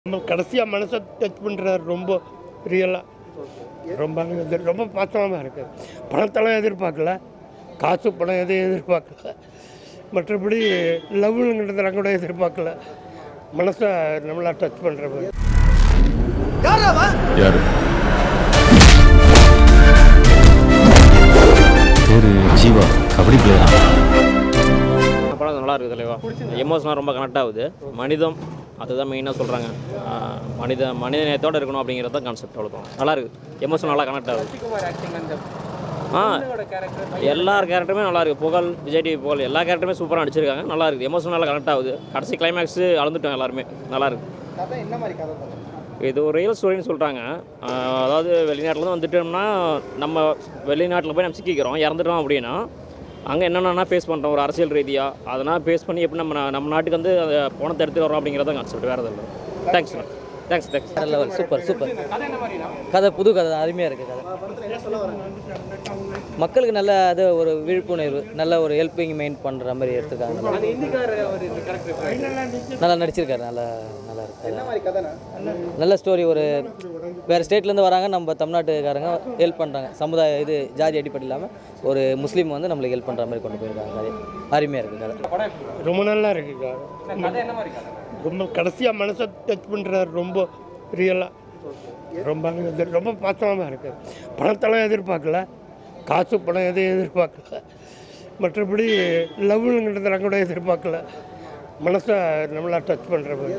நம்ம கடைசியாக மனசை டச் பண்ணுறாரு ரொம்ப ரியலாக ரொம்ப இது ரொம்ப பாசமாக இருக்குது பணத்தெல்லாம் எதிர்பார்க்கல காசு பணம் எதையும் எதிர்பார்க்கல மற்றபடி லவ்ங்கிறதெல்லாம் கூட எதிர்பார்க்கல மனசை நம்மளா டச் பண்ணுற மாதிரி யாரு பேரு ஜீவா கபடி பிளேயரா படம் நல்லா இருக்குது தலைவா எமோஷனாக ரொம்ப கனெக்ட் ஆகுது மனிதம் அதுதான் மெயினாக சொல்கிறாங்க மனித மனித நேயத்தோட இருக்கணும் அப்படிங்கிறது தான் கான்செப்ட் அவ்வளோதான் நல்லா இருக்குது எமோஷன் நல்லா கனெக்ட் ஆகுது ஆ எல்லார் கேரக்டருமே நல்லா இருக்குது புகழ் விஜய் டிவி புகழ் எல்லா கேரக்டருமே சூப்பராக நடிச்சிருக்காங்க நல்லா இருக்குது எமோஷன் நல்லா கனெக்ட் ஆகுது கடைசி கிளைமேக்ஸ் அளந்துட்டோம் எல்லாருமே நல்லா இருக்குது இது ஒரு ரியல் ஸ்டோரின்னு சொல்கிறாங்க அதாவது வெளிநாட்டில் வந்துட்டோம்னா நம்ம வெளிநாட்டில் போய் நம்ம சிக்கிக்கிறோம் இறந்துட்டோம் அப்படின்னா அங்கே என்னென்னா ஃபேஸ் பண்ணுறோம் ஒரு அரசியல் ரீதியாக அதெல்லாம் ஃபேஸ் பண்ணி எப்படி நம்ம நம்ம நாட்டுக்கு வந்து அந்த பணத்தை எடுத்துட்டு வரோம் அப்படிங்கிறத கான்செப்ட் வேறு இல்லை தேங்க்ஸ் தேங்க்ஸ் தேங்க்ஸ் வேற லெவல் சூப்பர் சூப்பர் கதை புது கதை தான் அருமையாக இருக்குது கதை மக்களுக்கு நல்ல அது ஒரு விழிப்புணர்வு நல்ல ஒரு ஹெல்பிங் மெயின் பண்ணுற மாதிரி எடுத்துக்காங்க நல்லா நடிச்சிருக்காரு நல்லா நல்லா இருக்கு நல்ல ஸ்டோரி ஒரு வேறு ஸ்டேட்லேருந்து வராங்க நம்ம தமிழ்நாட்டுக்காரங்க ஹெல்ப் பண்ணுறாங்க சமுதாய இது ஜாதி அடிப்படை இல்லாமல் ஒரு முஸ்லீம் வந்து நம்மளுக்கு ஹெல்ப் பண்ணுற மாதிரி கொண்டு போயிருக்காங்க கதை அருமையாக இருக்குது கதை ரொம்ப நல்லா இருக்குக்கா ரொம்ப கடைசியாக மனசை டச் பண்ணுறாரு ரொம்ப ரியலாக ரொம்ப இது ரொம்ப பாசமாக இருக்குது பணத்தெல்லாம் எதிர்பார்க்கல காசு பணம் எதையும் எதிர்பார்க்கல மற்றபடி லவ்ங்கிறதெல்லாம் கூட எதிர்பார்க்கல மனசை நம்மளா டச் பண்ணுற மாதிரி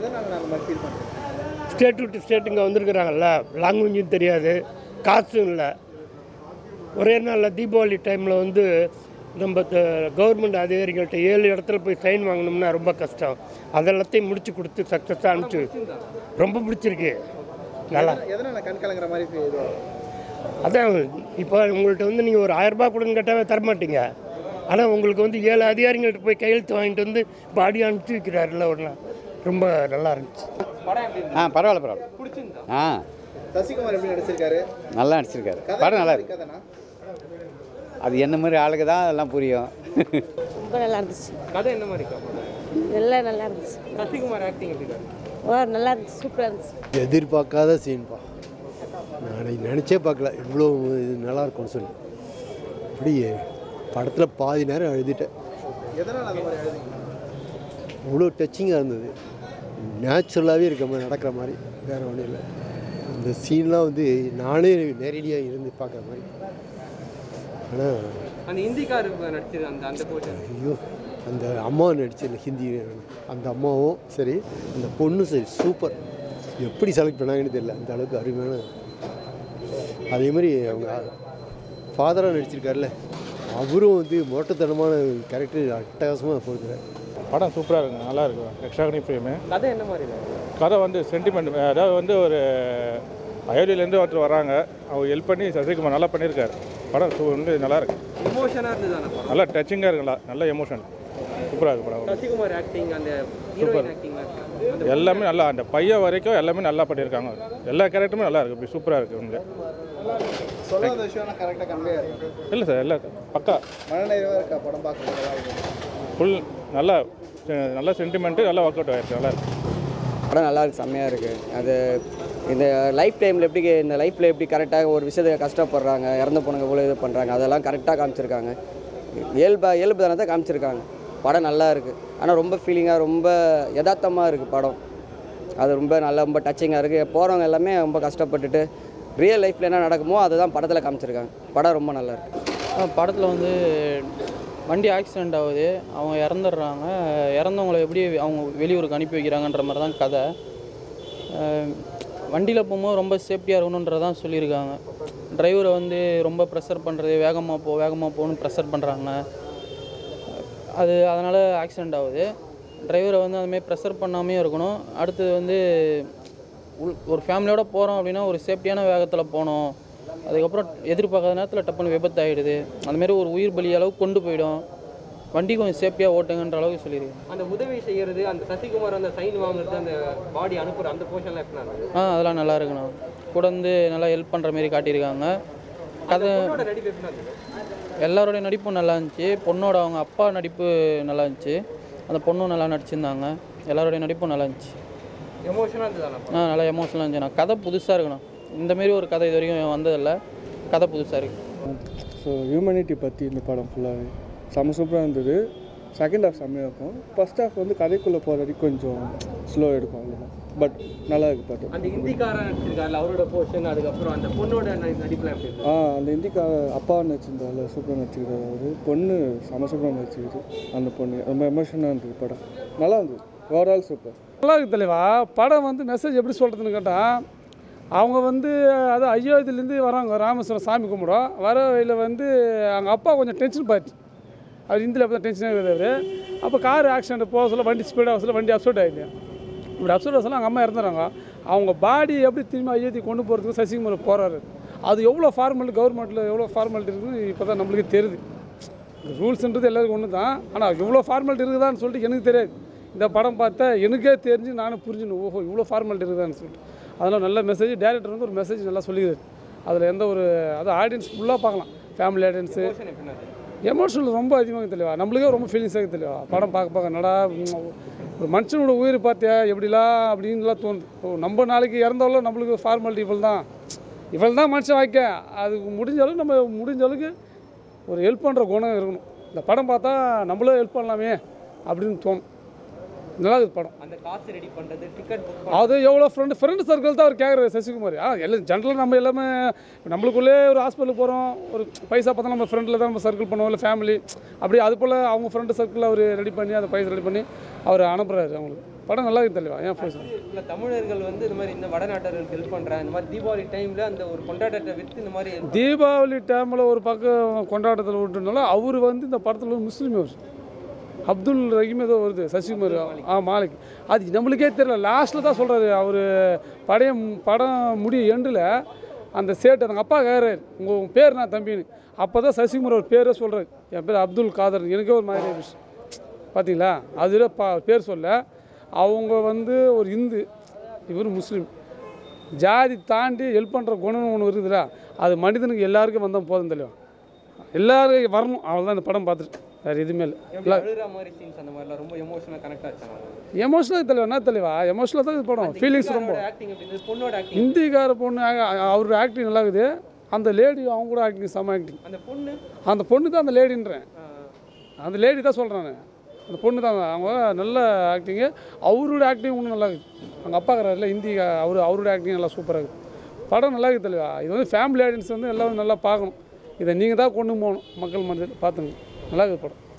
ஸ்டேட் விட்டு ஸ்டேட் இங்கே வந்திருக்கிறாங்கல்ல லாங்குவேஜும் தெரியாது காசும் இல்லை ஒரே நாளில் தீபாவளி டைமில் வந்து நம்ம கவர்மெண்ட் அதிகாரிகள்கிட்ட ஏழு இடத்துல போய் சைன் வாங்கணும்னா ரொம்ப கஷ்டம் அதெல்லாத்தையும் முடிச்சு கொடுத்து சக்ஸஸாக அனுப்பிச்சு ரொம்ப பிடிச்சிருக்கு நல்லா எதனால் கண் கலங்குற மாதிரி இது அதான் இப்போ உங்கள்கிட்ட வந்து நீங்கள் ஒரு ஆயிரம் ரூபாய் கொடுன்னு கேட்டாவே தரமாட்டீங்க ஆனால் உங்களுக்கு வந்து ஏழு அதிகாரிகள்கிட்ட போய் கையெழுத்து வாங்கிட்டு வந்து பாடி அனுப்பிச்சு வைக்கிறாருல்ல ஒரு நாள் ரொம்ப நல்லா இருந்துச்சு ஆ பரவாயில்ல பரவாயில்ல ஆ சசிகுமார் எப்படி நடிச்சிருக்காரு நல்லா நடிச்சிருக்காரு படம் நல்லா இருக்கு கதைனா அது என்ன மாதிரி ஆளுக்கு தான் அதெல்லாம் புரியும் ரொம்ப நல்லா இருந்துச்சு கதை என்ன மாதிரி எல்லாம் நல்லா இருந்துச்சு சசிகுமார் ஆக்டிங் எப்படி இருக்கு? ஓ நல்லா இருந்துச்சு சூப்பராக இருந்துச்சு எதிர்பார்க்காத சீன்பா நான் நினச்சே பார்க்கல இவ்வளோ இது நல்லா இருக்கும்னு சொல்லி இப்படி படத்தில் பாதி நேரம் எழுதிட்டேன் எதனால் அந்த மாதிரி எழுதுங்க இவ்வளோ டச்சிங்காக இருந்தது நேச்சுரலாகவே இருக்க மாதிரி நடக்கிற மாதிரி வேறு ஒன்றும் இல்லை இந்த சீன்லாம் வந்து நானே நேரடியாக இருந்து பார்க்குற மாதிரி ஆனால் அந்த ஹிந்திக்கார் நடிச்சது அந்த அந்த போர்ஷன் ஐயோ அந்த அம்மா நடிச்ச ஹிந்தி அந்த அம்மாவும் சரி அந்த பொண்ணும் சரி சூப்பர் எப்படி செலக்ட் பண்ணாங்கன்னு தெரியல அந்த அளவுக்கு அருமையான அதே மாதிரி அவங்க ஃபாதராக நடிச்சிருக்காருல்ல அவரும் வந்து மோட்டத்தனமான கேரக்டர் அட்டகாசமாக போடுறாரு படம் சூப்பராக இருக்குங்க நல்லா இருக்கும் எக்ஸ்ட்ராகனி ஃபிலிமு கதை என்ன மாதிரி இருக்கு? கதை வந்து சென்டிமெண்ட் அதாவது வந்து ஒரு அயோத்தியிலேருந்து ஒருத்தர் வராங்க அவங்க ஹெல்ப் பண்ணி சசிகுமார் நல்லா பண்ணியிருக்காரு படம் சூ- வந்து நல்லா இருக்கு எமோஷனா இருந்தது அந்த படம் நல்லா டச்சிங்காக இருக்குங்களா நல்ல எமோஷன் சூப்பராக இருக்கு படம் சசிகுமார் ஆக்டிங் அந்த ஹீரோயின் ஆக்டிங் அந்த எல்லாமே நல்லா அந்த பையன் வரைக்கும் எல்லாமே நல்லா பண்ணியிருக்காங்க எல்லா கேரக்டருமே நல்லா இருக்கு இப்படி சூப்பராக இருக்கு இவங்க சொல்லாத விஷயம்னா கரெக்டாக கம்மியாக இருக்கு இல்லை சார் எல்லா பக்கா மனநிறைவாக இருக்கா படம் பார்க்குறது ஃபுல் நல்லா நல்ல சென்டிமெண்ட்டு நல்லா ஒர்க் அவுட் ஆயிருக்கு நல்லா இருக்கு படம் நல்லா இருக்கு செம்மையாக இருக்குது அது இந்த லைஃப் டைமில் எப்படி இந்த லைஃப்பில் எப்படி கரெக்டாக ஒரு விஷயத்தை கஷ்டப்படுறாங்க இறந்து போனவங்க இவ்வளோ இது பண்ணுறாங்க அதெல்லாம் கரெக்டாக காமிச்சிருக்காங்க இயல்பா இயல்பு தானே தான் காமிச்சிருக்காங்க படம் நல்லா இருக்குது ஆனால் ரொம்ப ஃபீலிங்காக ரொம்ப யதார்த்தமாக இருக்குது படம் அது ரொம்ப நல்லா ரொம்ப டச்சிங்காக இருக்குது போகிறவங்க எல்லாமே ரொம்ப கஷ்டப்பட்டுட்டு ரியல் லைஃப்பில் என்ன நடக்குமோ அதை தான் படத்தில் காமிச்சிருக்காங்க படம் ரொம்ப நல்லா இருக்குது படத்தில் வந்து வண்டி ஆக்சிடெண்ட் ஆகுது அவங்க இறந்துடுறாங்க இறந்தவங்கள எப்படி அவங்க வெளியூருக்கு அனுப்பி வைக்கிறாங்கன்ற மாதிரி தான் கதை வண்டியில் போகும்போது ரொம்ப சேஃப்டியாக இருக்கணுன்றதான் சொல்லியிருக்காங்க டிரைவரை வந்து ரொம்ப ப்ரெஷர் பண்ணுறது வேகமாக போ வேகமாக போகணும்னு ப்ரெஷர் பண்ணுறாங்க அது அதனால் ஆக்சிடெண்ட் ஆகுது டிரைவரை வந்து அதுமாதிரி ப்ரெஷர் பண்ணாமே இருக்கணும் அடுத்தது வந்து உள் ஒரு ஃபேமிலியோட போகிறோம் அப்படின்னா ஒரு சேஃப்டியான வேகத்தில் போகணும் அதுக்கப்புறம் எதிர்பார்க்காத நேரத்தில் டப்புன்னு விபத்து ஆகிடுது அதுமாரி ஒரு உயிர் பலி அளவுக்கு கொண்டு போயிடும் வண்டி கொஞ்சம் சேஃப்டியாக ஓட்டுங்கன்ற அளவுக்கு சொல்லியிருக்கேன் அந்த உதவி செய்யறது அந்த சசிகுமார் அந்த சைன் வாங்குறது அந்த பாடி அனுப்புற அந்த போர்ஷன்லாம் எப்படி நடந்தது ஆ அதெல்லாம் நல்லா இருக்குண்ணா கூட வந்து நல்லா ஹெல்ப் பண்ணுற மாரி காட்டியிருக்காங்க கதை பொண்ணோட நடிப்பு எப்படி இருந்தது எல்லாரோடைய நடிப்பும் நல்லா இருந்துச்சு பொண்ணோட அவங்க அப்பா நடிப்பு நல்லா இருந்துச்சு அந்த பொண்ணும் நல்லா நடிச்சிருந்தாங்க எல்லாரோடைய நடிப்பும் நல்லா இருந்துச்சு எமோஷனாக இருந்ததாண்ணா ஆ நல்லா எமோஷனலாக இருந்துச்சுண்ணா கதை புதுசாக இருக்குண்ணா இந்தமாரி ஒரு கதை இது வரைக்கும் வந்ததில்லை கதை புதுசாக இருக்குது ஸோ ஹியூமனிட்டி பற்றி இந்த படம் ஃபுல்லாகவே செம்ம சூப்பராக இருந்தது செகண்ட் ஹாஃப் செம்மையாக இருக்கும் ஃபர்ஸ்ட் ஹாஃப் வந்து கதைக்குள்ளே போகிற வரைக்கும் கொஞ்சம் ஸ்லோ எடுக்கும் அவ்வளோதான் பட் நல்லா இருக்கு பாட்டு அந்த ஹிந்திக்காரன் நடிச்சிருக்காருல அவரோட போர்ஷன் அதுக்கப்புறம் அந்த பொண்ணோட நடி- நடிப்புலாம் எப்படி இருக்கு ஆ அந்த இந்திக்கா அப்பா நடிச்சிருந்தால சூப்பராக நடிச்சிருக்காரு அவர் பொண்ணு செம சூப்பராக நடிச்சிருக்கு அந்த பொண்ணு ரொம்ப எமோஷனாக இருந்தது படம் நல்லா இருந்தது ஓவரால் சூப்பர் நல்லா இருக்கு தலைவா படம் வந்து மெசேஜ் எப்படி சொல்கிறதுன்னு கேட்டால் அவங்க வந்து அது அயோத்தியிலேருந்து வராங்க ராமேஸ்வரம் சாமி கும்பிட வர வழியில் வந்து அவங்க அப்பா கொஞ்சம் டென்ஷன் பாயிடுச்சு அவர் இந்தியில் அப்போ தான் டென்ஷனாக இருக்கிறாரு அப்போ கார் ஆக்சிடென்ட் போக சொல்ல வண்டி ஸ்பீடாக சொல்ல வண்டி அப்செட் ஆகிடுது இப்படி அப்செட் சொல்ல அவங்க அம்மா இறந்துறாங்க அவங்க பாடி எப்படி திரும்பி அயோத்தி கொண்டு போகிறதுக்கு சசிகுமார் போகிறாரு அது எவ்வளோ ஃபார்மாலிட்டி கவர்மெண்ட்டில் எவ்வளோ ஃபார்மாலிட்டி இருக்குன்னு இப்போ தான் நம்மளுக்கு தெரியுது ரூல்ஸ்ன்றது எல்லாருக்கும் ஒன்று தான் ஆனால் இவ்வளோ ஃபார்மாலிட்டி இருக்குதான்னு சொல்லிட்டு எனக்கு தெரியாது இந்த படம் பார்த்தா எனக்கே தெரிஞ்சு நானும் புரிஞ்சுன்னு ஓஹோ இவ்வளோ ஃபார்மாலிட்டி இருக்குதான்னு சொல்லிட்டு அதெல்லாம் நல்ல மெசேஜ் டேரக்டர் வந்து ஒரு மெசேஜ் நல்லா சொல்லிக்கிறார் அதில் எந்த ஒரு அது ஆடியன்ஸ் ஃபுல்லாக பார்க்கலாம் ஃபேமிலி ஆடியன்ஸு எமோஷனல் ரொம்ப அதிகமாக தெளிவா நம்மளுக்கே ரொம்ப ஃபீலிங்ஸ் ஆகி தெளிவா படம் பார்க்க பார்க்க நடா ஒரு மனுஷனோட உயிர் பார்த்தியா எப்படிலாம் அப்படின்லாம் தோணுது ஓ நம்ம நாளைக்கு இறந்தாலும் நம்மளுக்கு ஃபார்மாலிட்டி இவள் தான் இவள் தான் மனுஷன் வாய்க்க அதுக்கு முடிஞ்ச அளவுக்கு நம்ம முடிஞ்ச அளவுக்கு ஒரு ஹெல்ப் பண்ணுற குணம் இருக்கணும் இந்த படம் பார்த்தா நம்மளும் ஹெல்ப் பண்ணலாமே அப்படின்னு தோணும் நல்லா இருக்குது படம் அந்த காசு ரெடி பண்ணுறது டிக்கெட் புக் அது எவ்வளோ ஃப்ரெண்டு ஃப்ரெண்டு சர்க்கிள் தான் அவர் கேட்குறாரு சசிகுமார் ஆ எல்லாம் ஜென்ரலாக நம்ம எல்லாமே நம்மளுக்குள்ளே ஒரு ஹாஸ்பிட்டலுக்கு போகிறோம் ஒரு பைசா பார்த்தா நம்ம ஃப்ரெண்டில் தான் நம்ம சர்க்கிள் பண்ணுவோம் இல்லை ஃபேமிலி அப்படியே அது போல் அவங்க ஃப்ரெண்டு சர்க்கிள் அவர் ரெடி பண்ணி அந்த பைசா ரெடி பண்ணி அவர் அனுப்புகிறாரு அவங்களுக்கு படம் நல்லா இருக்குது தெளிவா ஏன் ஃபோர்ஸ் இல்லை தமிழர்கள் வந்து இந்த மாதிரி இந்த வடநாட்டர்களுக்கு ஹெல்ப் பண்ணுறேன் இந்த மாதிரி தீபாவளி டைமில் அந்த ஒரு கொண்டாட்டத்தை விற்று இந்த மாதிரி தீபாவளி டைமில் ஒரு பக்கம் கொண்டாட்டத்தில் விட்டுனால அவர் வந்து இந்த படத்தில் ஒரு முஸ்லீம் அவர் அப்துல் ரஹீம் ஏதோ வருது சசிகுமார் ஆ மாலிக் அது நம்மளுக்கே தெரியல லாஸ்ட்டில் தான் சொல்கிறாரு அவர் படையம் படம் முடிய எண்டில் அந்த சேட்டு அவங்க அப்பா கேட்குறாரு உங்கள் பேர் நான் தம்பின்னு அப்போ தான் சசிகுமார் ஒரு பேரே சொல்கிறாரு என் பேர் அப்துல் காதர் எனக்கே ஒரு மாதிரி இருந்துச்சு பார்த்தீங்களா அதில் பா பேர் சொல்ல அவங்க வந்து ஒரு இந்து இவர் முஸ்லீம் ஜாதி தாண்டி ஹெல்ப் பண்ணுற குணம் ஒன்று இருக்குதுல்ல அது மனிதனுக்கு எல்லாருக்கும் வந்தால் போதும் தெரியும் எல்லாரும் வரணும் அவ்வளோதான் இந்த படம் பார்த்துட்டு வேறு எதுவுமே இல்லை எப்படி அழுகிற மாதிரி சீன்ஸ் அந்த மாதிரிலாம் ரொம்ப எமோஷனலாக கனெக்ட் ஆச்சு எமோஷனலாக தெளிவா என்ன தெளிவா எமோஷனலாக தான் இது படம் ஃபீலிங்ஸ் ரொம்ப ஆக்டிங் எப்படி இருந்தது பொண்ணோட ஆக்டிங் ஹிந்திக்கார பொண்ணு அவர் ஆக்டிங் நல்லா இருக்குது அந்த லேடி அவங்க கூட ஆக்டிங் செம ஆக்டிங் அந்த பொண்ணு அந்த பொண்ணு தான் அந்த லேடின்றேன் அந்த லேடி தான் சொல்கிறேன் நான் அந்த பொண்ணு தான் அவங்க நல்ல ஆக்டிங்கு அவரோட ஆக்டிங் ஒன்றும் நல்லா இருக்குது அவங்க அப்பா இருக்கிறாருல ஹிந்தி அவர் அவரோட ஆக்டிங் நல்லா சூப்பராக இருக்குது படம் நல்லா இருக்குது தெளிவா இது வந்து ஃபேமிலி ஆடியன்ஸ் வந்து எல்லோரும் நல்லா பார்க்கணும் இதை நீங்கள் தான் கொண்டு போகணும் மக்கள் மனதில் பார்த்துங்க நல்லா இருக்குது படம்